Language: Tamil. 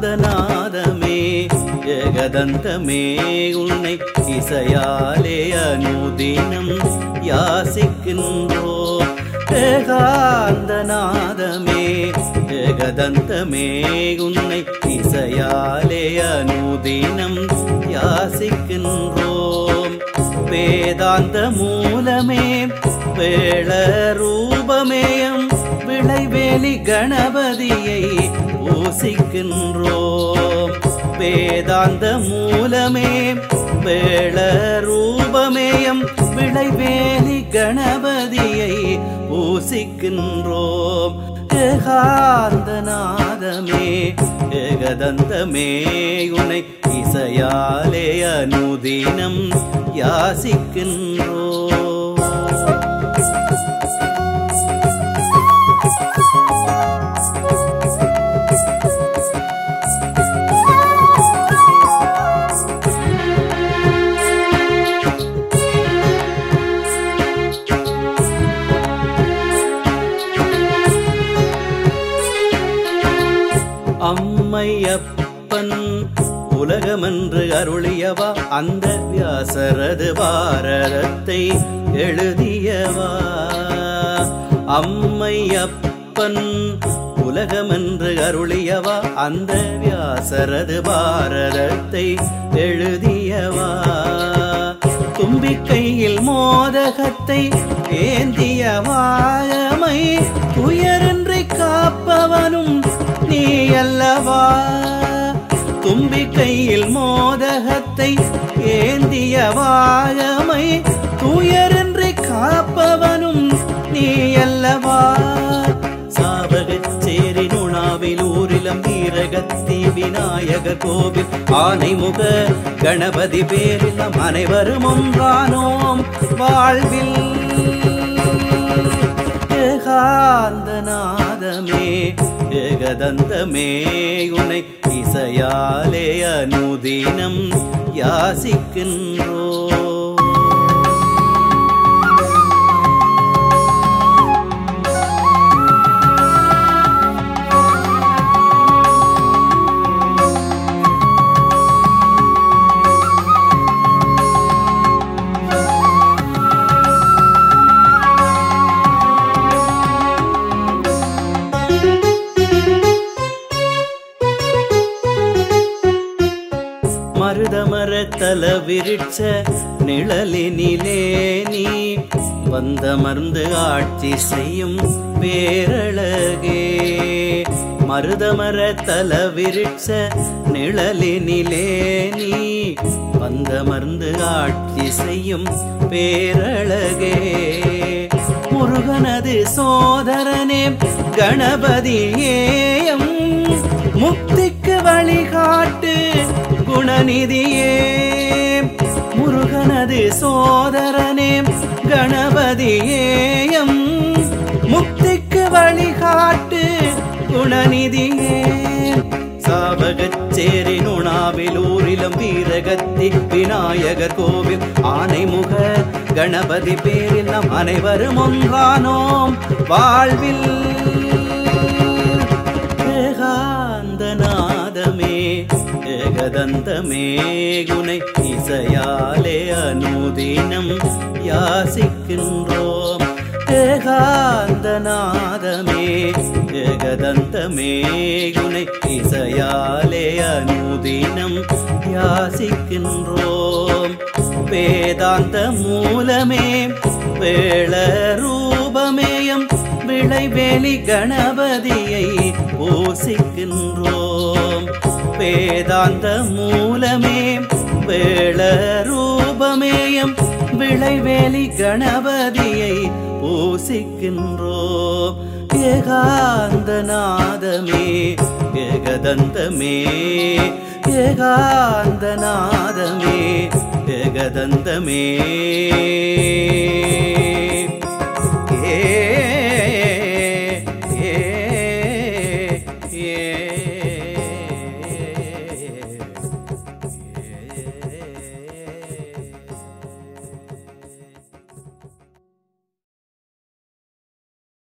ஏகாந்தநாதமே ஏகதந்தமே உன்னை இசையாலே அனுதினம் யாசிக்கின்றோ ஏகாந்தநாதமே ஏகதந்தமே உன்னை இசையாலே அனுதினம் யாசிக்கின்றோம் வேதாந்த மூலமே வேள ரூபமேயம் விளைவேலி கணபதியை பூசிக்கின்றோம் வேதாந்த மூலமே வேள ரூபமேயம் விளைவேலி கணபதியை பூசிக்கின்றோம் ஏகாந்தநாதமே ஏகதந்தமே உனை இசையாலே அனுதினம் யாசிக்கின்றோம் அம்மையப்பன் உலகமென்று அருளியவா அந்த வியாசரது பாரதத்தை எழுதியவா அம்மையப்பன் உலகமென்று அருளியவா அந்த வியாசரது பாரதத்தை எழுதியவா தும்பிக்கையில் மோதகத்தை ஏந்திய வாழமை துயரின்றி காப்பவனும் நீ அல்லவா தும்பிக்கையில் மோதகத்தை ஏந்திய வாழமை துயரின்றி காப்பவனும் நீ அல்லவா சாவகச்சேரி நுணாவில் ஊரிலம் வீரகத்தி விநாயகர் கோவில் ஆனைமுக கணபதி பேரில் நம் அனைவரும் ஒன்றானோம் வாழ்வில் ஏகாந்தநாதமே ஏகதந்தமே உனை இசையாலே அனுதினம் யாசிக்கின்றோ மருதமர தல விரிச்ச நிழலினிலே நீ வந்தமர்ந்து ஆட்சி செய்யும் பேரழகே மருதமர தல விரிச்ச நிழலினிலே நீ வந்தமர்ந்து ஆட்சி செய்யும் பேரழகே முருகனது சோதரனே கணபதியேயம் முக்திக்கு வழிகாட்டு குணநிதியே முருகனது சோதரனே கணபதியேயம் முக்திக்கு வழிகாட்டு குணநிதியே சாவகச்சேரி நுணாவில் ஊரிலம் வீரகத்தி விநாயகர் கோவில் ஆனைமுக கணபதி பேரில் நம் அனைவரும் ஒன்றானோம் வாழ்வில் ஏகாந்தநாதமே ஏகதந்தமே குணை இசையாலே அனுதினம் யாசிக்கின்றோம் ஏகாந்தநாதமே ஏகதந்தமே குணை இசையாலே அனுதினம் யாசிக்கின்றோம் வேதாந்த மூலமே வேள ரூபமேயம் விளைவேலி கணபதியை பூசிக்கின்றோம் வேதாந்த மூலமே வேள ரூபமேயம் விளைவேலி கணபதியை பூசிக்கின்றோம் ஏகாந்தநாதமே ஏகதந்தமே ஏகாந்தநாதமே ஏகதந்தமே ஏ ஏ ஏ